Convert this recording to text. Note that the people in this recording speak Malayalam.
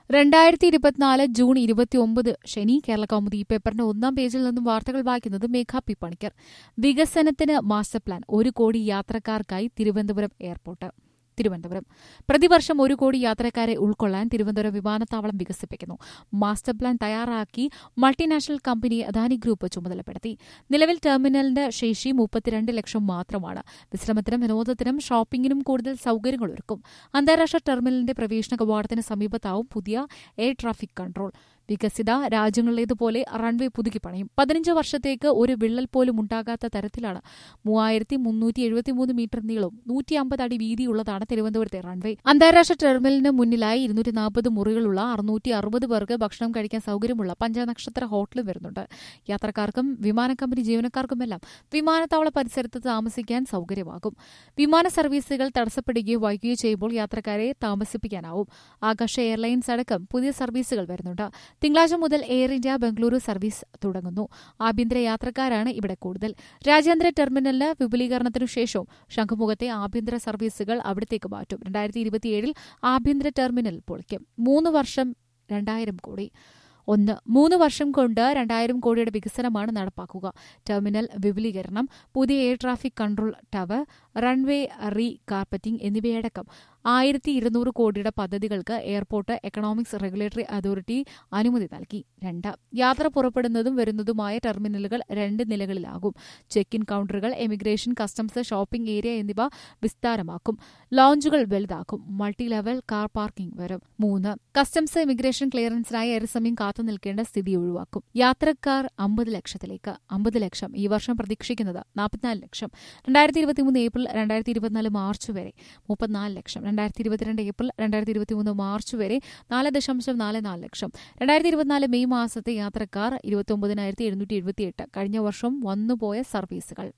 രണ്ടായിരത്തി ഇരുപത്തിനാല് ജൂൺ ഇരുപത്തിയൊമ്പത് ശനി കേരള കൗമുദി പേപ്പറിന്റെ ഒന്നാം പേജിൽ നിന്നും വാർത്തകൾ വായിക്കുന്നത് മേഘ പി പണിക്കർ വികസനത്തിന് മാസ്റ്റർ പ്ലാൻ ഒരു കോടി യാത്രക്കാർക്കായി തിരുവനന്തപുരം എയർപോർട്ട് തിരുവനന്തപുരം പ്രതിവർഷം ഒരു കോടി യാത്രക്കാരെ ഉൾക്കൊള്ളാൻ തിരുവനന്തപുരം വിമാനത്താവളം വികസിപ്പിക്കുന്നു മാസ്റ്റർ പ്ലാൻ തയ്യാറാക്കി മൾട്ടിനാഷണൽ കമ്പനി അദാനി ഗ്രൂപ്പ് ചുമതലപ്പെടുത്തി നിലവിൽ ടെർമിനലിന്റെ ശേഷി മുപ്പത്തിരണ്ട് ലക്ഷം മാത്രമാണ് വിശ്രമത്തിനും വിനോദത്തിനും ഷോപ്പിംഗിനും കൂടുതൽ സൌകര്യങ്ങൾ ഒരുക്കും അന്താരാഷ്ട്ര ടെർമിനലിന്റെ പ്രവേശന കവാടത്തിന് സമീപത്താവും പുതിയ എയർ ട്രാഫിക് കൺട്രോൾ വികസിത രാജ്യങ്ങളിലേതുപോലെ റൺവേ പുതുക്കി പണിയും പതിനഞ്ച് വർഷത്തേക്ക് ഒരു വിള്ളൽ പോലും ഉണ്ടാകാത്ത തരത്തിലാണ് മൂവായിരത്തി മുന്നൂറ്റി എഴുപത്തിമൂന്ന് മീറ്റർ നീളവും നൂറ്റി അമ്പത് അടി വീതിയുള്ളതാണ് തിരുവനന്തപുരത്തെ റൺവേ അന്താരാഷ്ട്ര ടെർമിനലിന് മുന്നിലായി ഇരുന്നൂറ്റി നാൽപ്പത് മുറികളുള്ള അറുന്നൂറ്റി അറുപത് പേർക്ക് ഭക്ഷണം കഴിക്കാൻ സൌകര്യമുള്ള പഞ്ചനക്ഷത്ര ഹോട്ടലും വരുന്നുണ്ട് യാത്രക്കാർക്കും വിമാന കമ്പനി ജീവനക്കാർക്കുമെല്ലാം വിമാനത്താവള പരിസരത്ത് താമസിക്കാൻ സൌകര്യമാകും വിമാന സർവീസുകൾ തടസ്സപ്പെടുകയോ വൈകുകയോ ചെയ്യുമ്പോൾ യാത്രക്കാരെ താമസിപ്പിക്കാനാവും ആകാശ എയർലൈൻസ് അടക്കം പുതിയ സർവീസുകൾ വരുന്നുണ്ട് തിങ്കളാഴ്ച മുതൽ എയർ ഇന്ത്യ ബംഗളൂരു സർവീസ് തുടങ്ങുന്നു ആഭ്യന്തര യാത്രക്കാരാണ് ഇവിടെ കൂടുതൽ രാജ്യാന്തര ടെർമിനലിന് വിപുലീകരണത്തിനു ശേഷവും ശംഖുമുഖത്തെ ആഭ്യന്തര സർവീസുകൾ അവിടത്തേക്ക് മാറ്റും രണ്ടായിരത്തി ഇരുപത്തിയേഴിൽ ആഭ്യന്തര ടെർമിനൽ പൊളിക്കും മൂന്ന് വർഷം രണ്ടായിരം കോടി ഒന്ന് മൂന്ന് വർഷം കൊണ്ട് രണ്ടായിരം കോടിയുടെ വികസനമാണ് നടപ്പാക്കുക ടെർമിനൽ വിപുലീകരണം പുതിയ air traffic control tower runway re carpeting എന്നിവയടക്കം ആയിരത്തി ഇരുന്നൂറ് കോടിയുടെ പദ്ധതികൾക്ക് എയർപോർട്ട് എക്കണോമിക്സ് റെഗുലേറ്ററി അതോറിറ്റി അനുമതി നൽകി രണ്ട് യാത്ര പുറപ്പെടുന്നതും വരുന്നതുമായ ടെർമിനലുകൾ രണ്ട് നിലകളിലാകും ചെക്ക് ഇൻ കൌണ്ടറുകൾ എമിഗ്രേഷൻ കസ്റ്റംസ് ഷോപ്പിംഗ് ഏരിയ എന്നിവ വിസ്താരമാക്കും ലോഞ്ചുകൾ വലുതാക്കും മൾട്ടി ലെവൽ കാർ പാർക്കിംഗ് വരും മൂന്ന് കസ്റ്റംസ് ഇമിഗ്രേഷൻ ക്ലിയറൻസിനായി ഏറെസമയം കാത്തു നിൽക്കേണ്ട സ്ഥിതി ഒഴിവാക്കും യാത്രക്കാർ അമ്പത് ലക്ഷത്തിലേക്ക് അമ്പത് ലക്ഷം ഈ വർഷം പ്രതീക്ഷിക്കുന്നത് നാൽപ്പത്തിനാല് ലക്ഷം രണ്ടായിരത്തി ഇരുപത്തിമൂന്ന് ഏപ്രിൽ രണ്ടായിരത്തി ഇരുപത്തിനാല് മാർച്ച് വരെ മുപ്പത്തിനാല് ലക്ഷം രണ്ടായിരത്തി ഇരുപത്തിരണ്ട് ഏപ്രിൽ രണ്ടായിരത്തി ഇരുപത്തിമൂന്ന് മാർച്ച് വരെ നാല് ദശാംശം നാല് നാല് ലക്ഷം രണ്ടായിരത്തി ഇരുപത്തിനാല് മെയ് മാസത്തെ യാത്രക്കാർ ഇരുപത്തി ഒമ്പതിനായിരത്തി എഴുന്നൂറ്റി എഴുപത്തിയെട്ട് കഴിഞ്ഞ വർഷം വന്നുപോയ സർവീസുകൾ